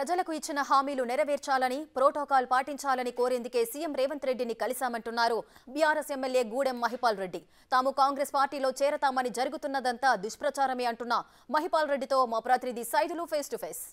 ప్రజలకు ఇచ్చిన హామీలు నెరవేర్చాలని ప్రోటోకాల్ పాటించాలని కోరేందుకే సీఎం రేవంత్ రెడ్డిని కలిశామంటున్నారు బీఆర్ఎస్ ఎమ్మెల్యే గూడెం మహిపాల్ రెడ్డి తాము కాంగ్రెస్ పార్టీలో చేరతామని జరుగుతున్నదంతా దుష్ప్రచారమే అంటున్న మహిపాల్ రెడ్డితో మా ప్రతినిధి Saidulu face to face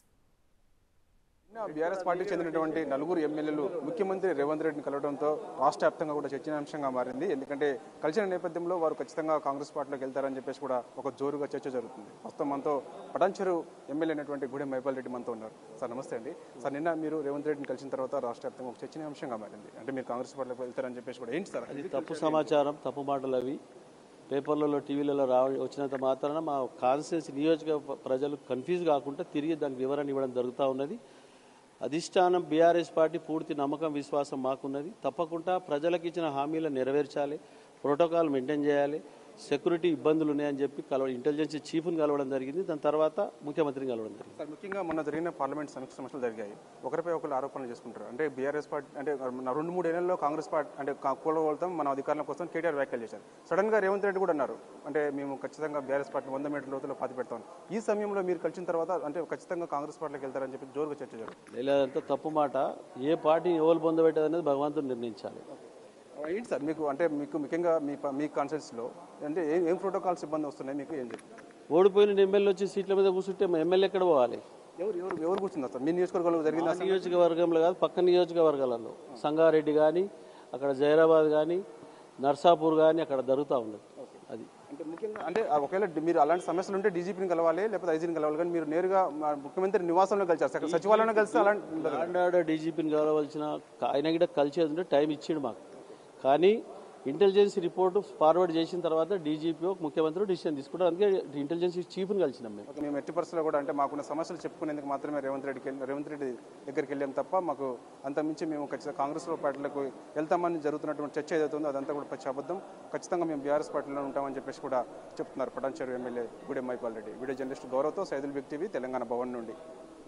BRS పార్టీకి చెందినటువంటి నలుగురు ఎమ్మెల్యేలు ముఖ్యమంత్రి రేవంత్ రెడ్డిని కలవడంతో రాష్ట్ర వ్యాప్తంగా కూడా చర్చనీయాంశంగా మారింది ఎందుకంటే కలిసిన నేపథ్యంలో వారు ఖచ్చితంగా కాంగ్రెస్ పార్టీలోకి వెళ్తారని చెప్పేసి కూడా ఒక జోరుగా చర్చ జరుగుతుంది ప్రస్తుతం మనతో పటాన్చెరు ఎమ్మెల్యే అయినటువంటి గూడెం మైపాల్ రెడ్డి మనతో ఉన్నారు సార్ నమస్తే అండి సార్ నిన్న మీరు రేవంత్ రెడ్డిని కలిసిన తర్వాత రాష్ట్ర వ్యాప్తంగా ఒక చర్చనీయాంశంగా మారింది అంటే మీరు కాంగ్రెస్ పార్టీలోకి వెళ్తారని చెప్పేసి కూడా ఏంటి సార్ అది తప్పు సమాచారం తప్పు మాటలు అవి పేపర్లలో టీవీలలో రావ వచ్చినంత మాత్రాన మా కాన్స్టిట్యూన్సీ నియోజక ప్రజలు కన్ఫ్యూజ్ కాకుండా తిరిగి దానికి వివరణ ఇవ్వడం జరుగుతూ ఉన్నది అధిష్టానం బీఆర్ఎస్ పార్టీ పూర్తి నమ్మకం విశ్వాసం మాకున్నది తప్పకుండా ప్రజలకు ఇచ్చిన హామీలను నెరవేర్చాలి ప్రోటోకాల్ మెయింటైన్ చేయాలి సెక్యూరిటీ ఇబ్బందులు ఉన్నాయని చెప్పి కలవ ఇంటెలిజెన్స్ చీఫ్ని కలవడం జరిగింది దాని తర్వాత ముఖ్యమంత్రిని కలవడం జరిగింది సార్ ముఖ్యంగా మొన్న జరిగిన పార్లమెంట్ సమీక్ష సమస్యలు జరిగాయి ఒకరిపై ఒకరు ఆరోపణలు చేసుకుంటారు అంటే బీఆర్ఎస్ పార్టీ అంటే మన రెండు మూడు ఏళ్లలో కాంగ్రెస్ పార్టీ అంటే కూలగొడతాం మన అధికారంలో కోసం కేటీఆర్ వ్యాఖ్యలు చేశారు సడన్ గా రేవంత్ రెడ్డి కూడా అన్నారు అంటే మేము ఖచ్చితంగా బీఆర్ఎస్ పార్టీ వంద మీటర్ల లోతులో పాతి పెడతాం ఈ సమయంలో మీరు కలిసిన తర్వాత అంటే ఖచ్చితంగా కాంగ్రెస్ పార్టీలోకి వెళ్తారని చెప్పి జోరుగా చర్చ జరుగుతుంది లేదంతా తప్పు మాట ఏ పార్టీ ఎవరు పొందబెట్టేది అనేది భగవంతుడు నిర్ణయించాలి ఏంటి సార్ మీకు అంటే మీకు ముఖ్యంగా మీ ప- మీ కాన్సెన్స్లో అంటే ఏం ఏం ప్రోటోకాల్స్ ఇబ్బంది వస్తున్నాయి మీకు ఏం చెప్పి ఓడిపోయిన ఎమ్మెల్యే వచ్చి సీట్ల మీద కూర్చుంటే మా ఎమ్మెల్యే ఎక్కడ పోవాలి ఎవరు ఎవరు ఎవరు కూర్చుందా సార్ మీ నియోజకవర్గంలో జరిగిందా మా నియోజకవర్గంలో కాదు పక్క నియోజకవర్గాలలో సంగారెడ్డి కానీ అక్కడ జైరాబాద్ కానీ నర్సాపూర్ కానీ అక్కడ జరుగుతూ ఉన్నది అది అంటే ముఖ్యంగా అంటే ఆ ఒకవేళ మీరు అలాంటి సమస్యలు ఉంటే డీజీపీని కలవాలి లేకపోతే ఐజీని కలవాలి కానీ మీరు నేరుగా మా ముఖ్యమంత్రి నివాసంలో కలిసారు అక్కడ సచివాలయంలో కలిస్తే అలాంటి ఉండదు. ఆండాడ డీజీపీని కలవలసిన ఆయన కూడా కలిసేది ఉంటే టైం ఇచ్చిండు మాకు కానీ ఇంటెలిజెన్స్ రిపోర్ట్ ఫార్వర్డ్ చేసిన తర్వాత డీజీపీ ముఖ్యమంత్రి డిసిషన్ తీసుకుంటారు అందుకే ఇంటెలిజెన్స్ చీఫ్ని కలిసినాం మేము ఓకే, మేము ఎట్టి పరిస్థితుల్లో కూడా అంటే మాకున్న సమస్యలు చెప్పుకునేందుకు మాత్రమే రేవంత్ రెడ్డికి వెళ్ళి- రేవంత్ రెడ్డి దగ్గరికి వెళ్ళాం తప్ప మాకు అంత మించి మేము ఖచ్చితంగా కాంగ్రెస్ పార్టీలకు వెళ్తామని జరుగుతున్నటువంటి చర్చ ఏదైతే ఉందో అదంతా కూడా పచ్చి అబద్ధం ఖచ్చితంగా మేము బీఆర్ఎస్ పార్టీలో ఉంటామని చెప్పేసి కూడా చెప్తున్నారు Patancheru MLA Gudem Mahipal Reddy video journalist గౌరవ్తో సైదుల్ వ్యక్తివి తెలంగాణ భవన్ నుండి